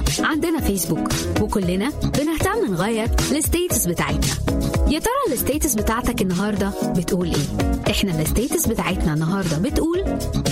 عندنا فيسبوك وكلنا بنهتم نغير الستيتس بتاعتنا يا ترى الستيتس بتاعتك النهارده بتقول ايه احنا الستيتس بتاعتنا النهارده بتقول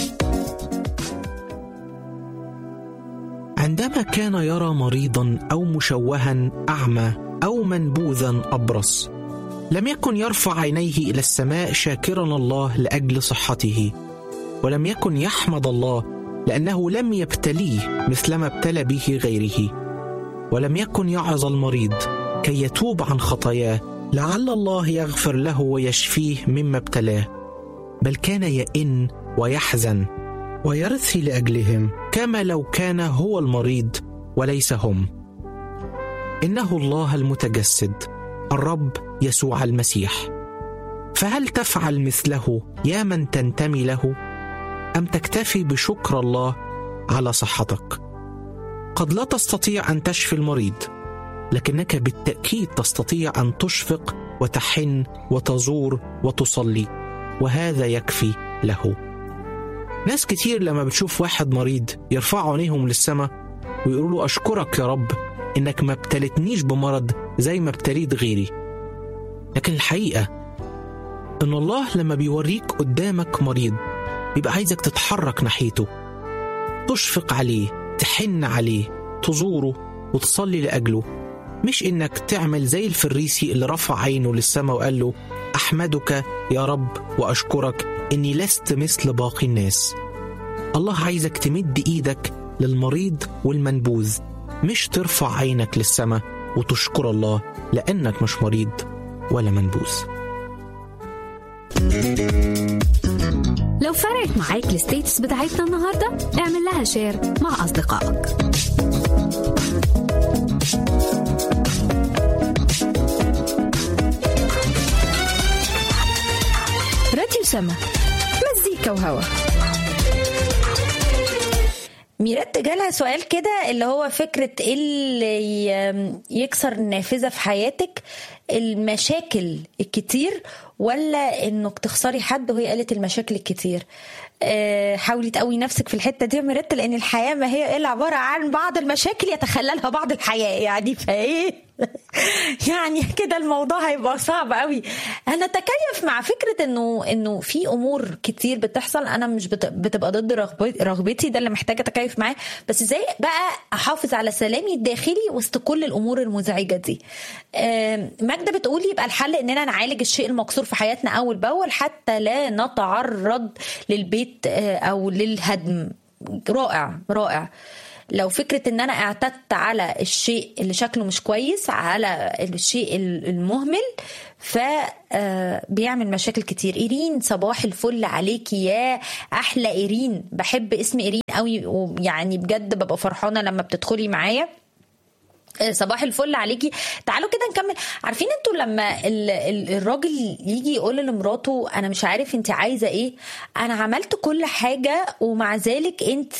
عندما كان يرى مريضا او مشوها اعمى او منبوذا ابرص لم يكن يرفع عينيه الى السماء شاكرا الله لاجل صحته ولم يكن يحمد الله لانه لم يبتليه مثلما ابتلى به غيره ولم يكن يعظ المريض كي يتوب عن خطاياه لعل الله يغفر له ويشفيه مما ابتلاه بل كان يئن ويحزن ويرثي لاجلهم كما لو كان هو المريض وليس هم انه الله المتجسد الرب يسوع المسيح فهل تفعل مثله يا من تنتمي له ام تكتفي بشكر الله على صحتك قد لا تستطيع ان تشفي المريض لكنك بالتاكيد تستطيع ان تشفق وتحن وتزور وتصلي وهذا يكفي له ناس كتير لما بتشوف واحد مريض يرفعوا عينيهم للسماء ويقولوا له أشكرك يا رب إنك ما ابتلتنيش بمرض زي ما ابتليت غيري لكن الحقيقة إن الله لما بيوريك قدامك مريض بيبقى عايزك تتحرك ناحيته تشفق عليه تحن عليه تزوره وتصلي لأجله مش إنك تعمل زي الفريسي اللي رفع عينه للسماء وقال له أحمدك يا رب وأشكرك إني لست مثل باقي الناس الله عايزك تمد إيدك للمريض والمنبوذ مش ترفع عينك للسماء وتشكر الله لأنك مش مريض ولا منبوذ لو فرقت معاك الستيتس بتاعتنا النهارده اعمل لها شير مع اصدقائك راديو سما مزيكا وهوا ميرات جالها سؤال كده اللي هو فكرة إيه اللي ي- يكسر النافذة في حياتك المشاكل الكتير ولا انك تخسري حد وهي قالت المشاكل الكتير آه، حاولي تقوي نفسك في الحته دي يا ميرات لان الحياه ما هي الا عباره عن بعض المشاكل يتخللها بعض الحياه يعني فايه يعني كده الموضوع هيبقى صعب قوي انا اتكيف مع فكره انه انه في امور كتير بتحصل انا مش بت- بتبقى ضد رغبتي رغبتي ده اللي محتاجه اتكيف معاه بس ازاي بقى احافظ على سلامي الداخلي وسط كل الامور المزعجه دي آم، ماجده بتقول يبقى الحل اننا نعالج الشيء المكسور في حياتنا اول باول حتى لا نتعرض للبيت آه، او للهدم رائع رائع لو فكرة ان انا اعتدت على الشيء اللي شكله مش كويس على الشيء المهمل ف آه، بيعمل مشاكل كتير ايرين صباح الفل عليكي يا احلى ايرين بحب اسم ايرين قوي ويعني بجد ببقى فرحانة لما بتدخلي معايا آه، صباح الفل عليكي تعالوا كده نكمل عارفين انتوا لما ال- ال- الراجل يجي يقول لمراته انا مش عارف انت عايزه ايه انا عملت كل حاجه ومع ذلك انت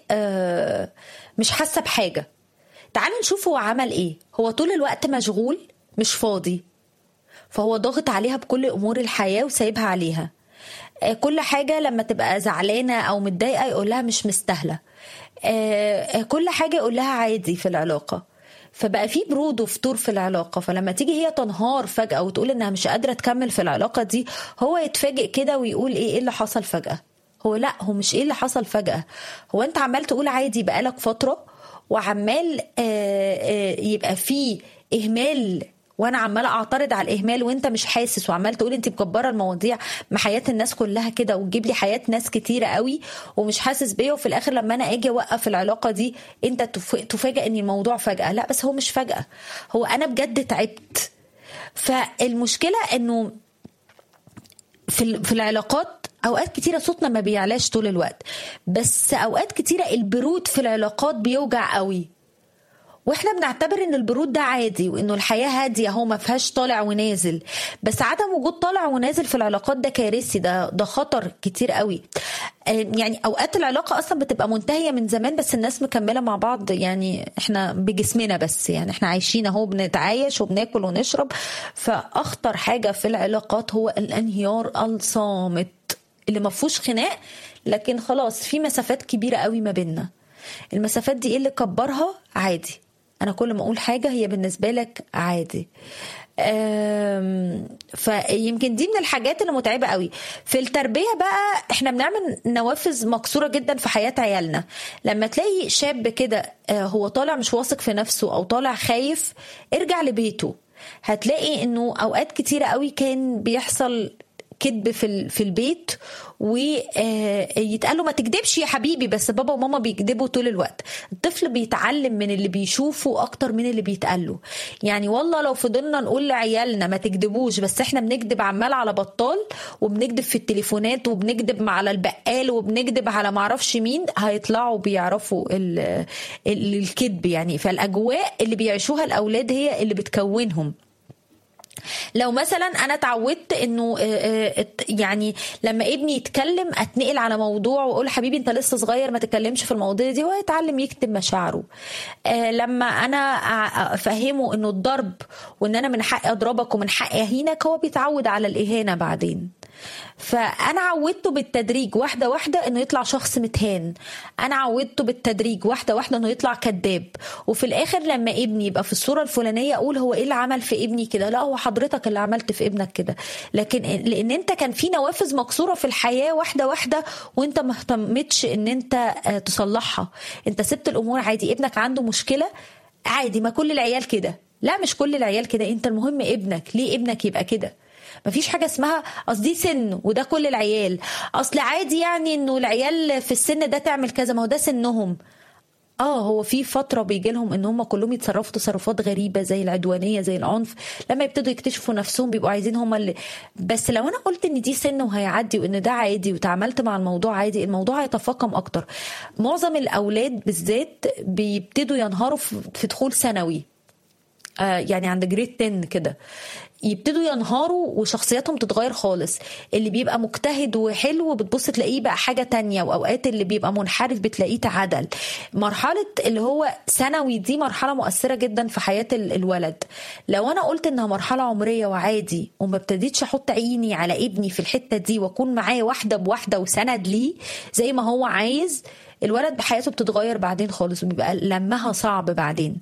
آه، مش حاسه بحاجه تعالوا نشوف هو عمل ايه هو طول الوقت مشغول مش فاضي فهو ضاغط عليها بكل امور الحياه وسايبها عليها آه، كل حاجه لما تبقى زعلانه او متضايقه يقول لها مش مستاهله آه، آه، كل حاجه يقول لها عادي في العلاقه فبقى في برود وفتور في العلاقه فلما تيجي هي تنهار فجاه وتقول انها مش قادره تكمل في العلاقه دي هو يتفاجئ كده ويقول ايه ايه اللي حصل فجاه هو لا هو مش ايه اللي حصل فجاه هو انت عمال تقول عادي بقالك فتره وعمال آه، آه، يبقى في اهمال وانا عماله اعترض على الاهمال وانت مش حاسس وعمال تقول انت مكبره المواضيع ما حياه الناس كلها كده وتجيب لي حياه ناس كتيره قوي ومش حاسس بيا وفي الاخر لما انا اجي اوقف العلاقه دي انت تف- تفاجئ ان الموضوع فجاه لا بس هو مش فجاه هو انا بجد تعبت فالمشكله انه في ال- في العلاقات اوقات كتيره صوتنا ما بيعلاش طول الوقت بس اوقات كتيره البرود في العلاقات بيوجع قوي واحنا بنعتبر ان البرود ده عادي وانه الحياه هاديه اهو ما فيهاش طالع ونازل بس عدم وجود طالع ونازل في العلاقات ده كارثي ده ده خطر كتير قوي آه، يعني اوقات العلاقه اصلا بتبقى منتهيه من زمان بس الناس مكمله مع بعض يعني احنا بجسمنا بس يعني احنا عايشين اهو بنتعايش وبناكل ونشرب فاخطر حاجه في العلاقات هو الانهيار الصامت اللي ما فيهوش خناق لكن خلاص في مسافات كبيره قوي ما بيننا المسافات دي ايه اللي كبرها عادي انا كل ما اقول حاجه هي بالنسبه لك عادي أم، فيمكن دي من الحاجات اللي متعبه قوي في التربيه بقى احنا بنعمل نوافذ مكسوره جدا في حياه عيالنا لما تلاقي شاب كده آه، هو طالع مش واثق في نفسه او طالع خايف ارجع لبيته هتلاقي انه اوقات كتيره قوي كان بيحصل كذب في ال- في البيت ويتقال له ما تكذبش يا حبيبي بس بابا وماما بيكذبوا طول الوقت الطفل بيتعلم من اللي بيشوفه اكتر من اللي بيتقال له يعني والله لو فضلنا نقول لعيالنا ما تكذبوش بس احنا بنكذب عمال على بطال وبنكذب في التليفونات وبنكذب على البقال وبنكذب على معرفش مين هيطلعوا بيعرفوا ال- ال- الكذب يعني فالاجواء اللي بيعيشوها الاولاد هي اللي بتكونهم لو مثلا انا اتعودت انه آه، آه، ات- يعني لما ابني يتكلم اتنقل على موضوع واقول حبيبي انت لسه صغير ما تتكلمش في المواضيع دي هو يتعلم يكتب مشاعره آه، لما انا أ- افهمه انه الضرب وان انا من حقي اضربك ومن حقي اهينك هو بيتعود على الاهانه بعدين فانا عودته بالتدريج واحده واحده انه يطلع شخص متهان انا عودته بالتدريج واحده واحده انه يطلع كذاب وفي الاخر لما ابني يبقى في الصوره الفلانيه اقول هو ايه اللي عمل في ابني كده لا هو حضرتك اللي عملت في ابنك كده لكن لان انت كان في نوافذ مكسوره في الحياه واحده واحده وانت ما اهتمتش ان انت آه، تصلحها انت سبت الامور عادي ابنك عنده مشكله عادي ما كل العيال كده لا مش كل العيال كده انت المهم ابنك ليه ابنك يبقى كده مفيش حاجه اسمها اصل دي سن وده كل العيال اصل عادي يعني انه العيال في السن ده تعمل كذا ما هو ده سنهم اه هو في فتره بيجي لهم ان هم كلهم يتصرفوا تصرفات غريبه زي العدوانيه زي العنف لما يبتدوا يكتشفوا نفسهم بيبقوا عايزين هم اللي بس لو انا قلت ان دي سن وهيعدي وان ده عادي وتعاملت مع الموضوع عادي الموضوع هيتفاقم اكتر معظم الاولاد بالذات بيبتدوا ينهاروا في في دخول ثانوي آه، يعني عند جريد 10 كده يبتدوا ينهاروا وشخصياتهم تتغير خالص اللي بيبقى مجتهد وحلو بتبص تلاقيه بقى حاجة تانية وأوقات اللي بيبقى منحرف بتلاقيه تعدل مرحلة اللي هو ثانوي دي مرحلة مؤثرة جدا في حياة ال- الولد لو أنا قلت إنها مرحلة عمرية وعادي وما ابتديتش أحط عيني على ابني في الحتة دي وأكون معاه واحدة بواحدة وسند ليه زي ما هو عايز الولد بحياته بتتغير بعدين خالص وبيبقى لمها صعب بعدين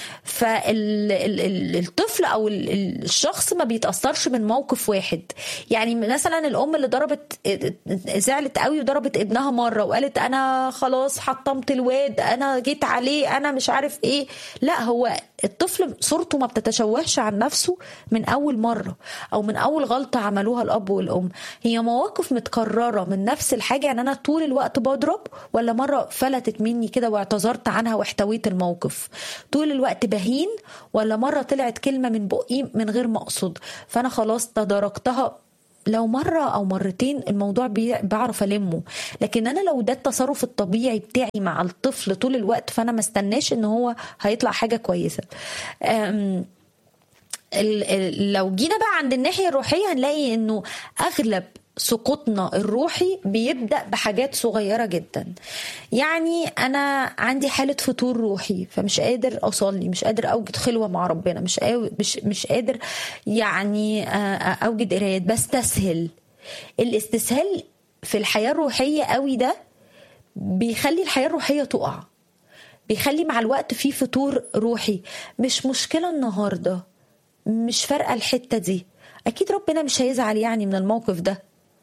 فالطفل او ال- ال- الشخص ما بيتاثرش من موقف واحد يعني مثلا الام اللي ضربت زعلت قوي وضربت ابنها مره وقالت انا خلاص حطمت الواد انا جيت عليه انا مش عارف ايه لا هو الطفل صورته ما بتتشوهش عن نفسه من اول مره او من اول غلطه عملوها الاب والام هي مواقف متكرره من نفس الحاجه يعني انا طول الوقت بضرب ولا مره فلتت مني كده واعتذرت عنها واحتويت الموقف طول الوقت بهين ولا مره طلعت كلمه من بقي من غير ما اقصد فانا خلاص تداركتها لو مرة أو مرتين الموضوع بي- بعرف ألمه لكن أنا لو ده التصرف الطبيعي بتاعي مع الطفل طول الوقت فأنا ما استناش إن هو هيطلع حاجة كويسة أم ال- ال- لو جينا بقى عند الناحية الروحية هنلاقي انه اغلب سقوطنا الروحي بيبدأ بحاجات صغيرة جدا يعني أنا عندي حالة فتور روحي فمش قادر أصلي مش قادر أوجد خلوة مع ربنا مش قاو- مش مش قادر يعني آه، آه، أوجد قرايات بستسهل الاستسهال في الحياة الروحية قوي ده بيخلي الحياة الروحية تقع بيخلي مع الوقت في فتور روحي مش مشكلة النهاردة مش فارقة الحتة دي أكيد ربنا مش هيزعل يعني من الموقف ده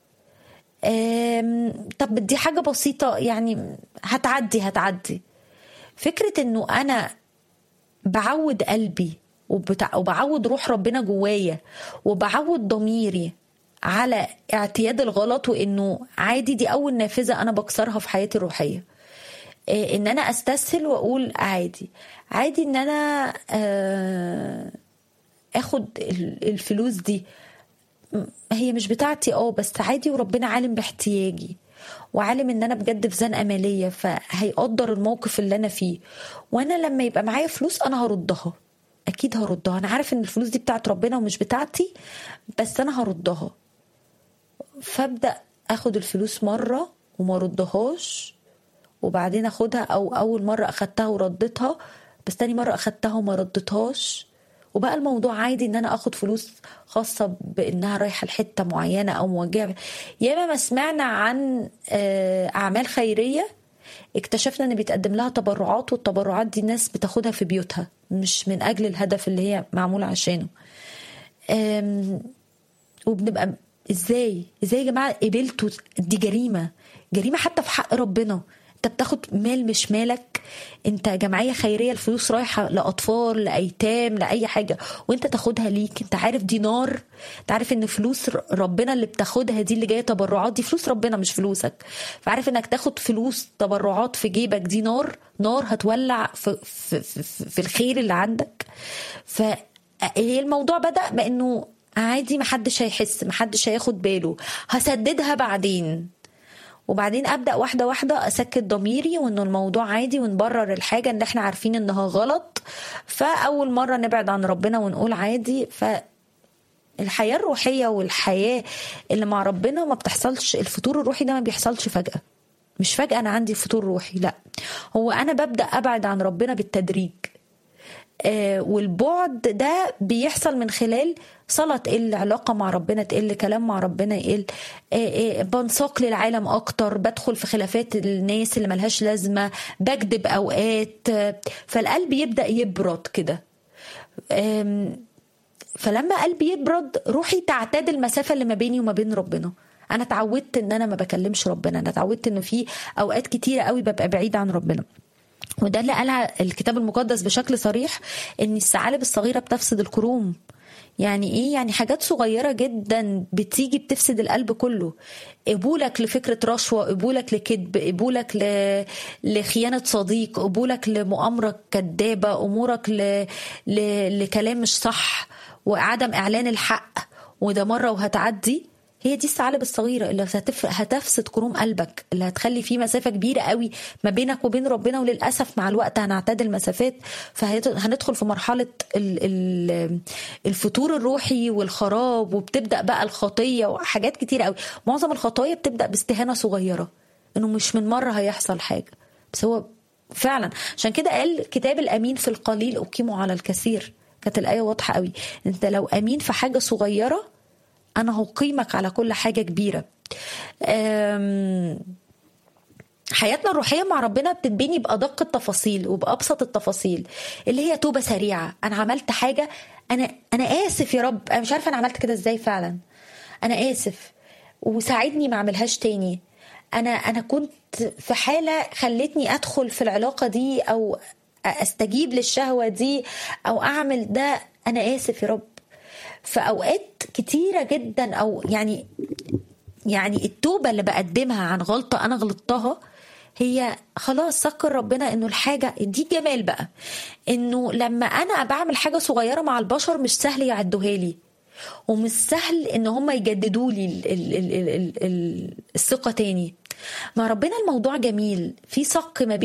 أم، طب دي حاجة بسيطة يعني هتعدي هتعدي فكرة انه انا بعود قلبي وبتع... وبعود روح ربنا جوايا وبعود ضميري على اعتياد الغلط وانه عادي دي اول نافذة انا بكسرها في حياتي الروحية إيه، ان انا استسهل واقول عادي عادي ان انا آه، اخد ال- الفلوس دي م- هي مش بتاعتي اه بس عادي وربنا عالم باحتياجي وعالم ان انا بجد في زنقه ماليه فهيقدر الموقف اللي انا فيه وانا لما يبقى معايا فلوس انا هردها اكيد هردها انا عارف ان الفلوس دي بتاعت ربنا ومش بتاعتي بس انا هردها فابدا اخد الفلوس مره وما ردهاش وبعدين اخدها او اول مره اخدتها وردتها بس تاني مره اخدتها وما ردتهاش وبقى الموضوع عادي ان انا اخد فلوس خاصه بانها رايحه لحته معينه او موجهه ياما ما سمعنا عن آه، اعمال خيريه اكتشفنا ان بيتقدم لها تبرعات والتبرعات دي الناس بتاخدها في بيوتها مش من اجل الهدف اللي هي معموله عشانه أم، وبنبقى ازاي ازاي يا جماعه قبلتوا دي جريمه جريمه حتى في حق ربنا انت بتاخد مال مش مالك انت جمعيه خيريه الفلوس رايحه لاطفال لايتام لاي حاجه وانت تاخدها ليك انت عارف دي نار انت عارف ان فلوس ر- ربنا اللي بتاخدها دي اللي جايه تبرعات دي فلوس ربنا مش فلوسك فعارف انك تاخد فلوس تبرعات في جيبك دي نار نار هتولع في, في, في, في, في الخير اللي عندك فهي الموضوع بدا بانه عادي محدش هيحس محدش هياخد باله هسددها بعدين وبعدين ابدا واحده واحده اسكت ضميري وانه الموضوع عادي ونبرر الحاجه اللي احنا عارفين انها غلط فاول مره نبعد عن ربنا ونقول عادي ف الحياه الروحيه والحياه اللي مع ربنا ما بتحصلش الفطور الروحي ده ما بيحصلش فجاه مش فجاه انا عندي فطور روحي لا هو انا ببدا ابعد عن ربنا بالتدريج آه، والبعد ده بيحصل من خلال صلاة تقل علاقة مع ربنا تقل كلام مع ربنا يقل آه، آه، بنساق للعالم أكتر بدخل في خلافات الناس اللي ملهاش لازمة بكذب أوقات آه، فالقلب يبدأ يبرد كده آم، فلما قلبي يبرد روحي تعتاد المسافة اللي ما بيني وما بين ربنا انا اتعودت ان انا ما بكلمش ربنا انا اتعودت انه في اوقات كتيرة قوي ببقى بعيدة عن ربنا وده اللي قالها الكتاب المقدس بشكل صريح ان الثعالب الصغيره بتفسد الكروم يعني ايه يعني حاجات صغيره جدا بتيجي بتفسد القلب كله قبولك لفكره رشوه قبولك لكذب قبولك ل... لخيانه صديق قبولك لمؤامره كذابه امورك ل... ل... لكلام مش صح وعدم اعلان الحق وده مره وهتعدي هي دي الثعالب الصغيره اللي هتف... هتفسد كروم قلبك اللي هتخلي فيه مسافه كبيره قوي ما بينك وبين ربنا وللاسف مع الوقت هنعتاد المسافات فهندخل في مرحله ال... ال... الفتور الروحي والخراب وبتبدا بقى الخطيه وحاجات كتير قوي معظم الخطايا بتبدا باستهانه صغيره انه مش من مره هيحصل حاجه بس هو فعلا عشان كده قال كتاب الامين في القليل اقيمه على الكثير كانت الايه واضحه قوي انت لو امين في حاجه صغيره انا هقيمك على كل حاجه كبيره أم... حياتنا الروحيه مع ربنا بتتبني بادق التفاصيل وبابسط التفاصيل اللي هي توبه سريعه انا عملت حاجه انا انا اسف يا رب انا مش عارفه انا عملت كده ازاي فعلا انا اسف وساعدني ما اعملهاش تاني انا انا كنت في حاله خلتني ادخل في العلاقه دي او استجيب للشهوه دي او اعمل ده انا اسف يا رب في اوقات كتيره جدا او يعني يعني التوبه اللي بقدمها عن غلطه انا غلطتها هي خلاص سكر ربنا انه الحاجه دي جمال بقى انه لما انا بعمل حاجه صغيره مع البشر مش سهل يعدوها لي ومش سهل ان هم يجددوا لي ال- ال- ال- ال- ال- الثقه تاني مع ربنا الموضوع جميل في صق ما بين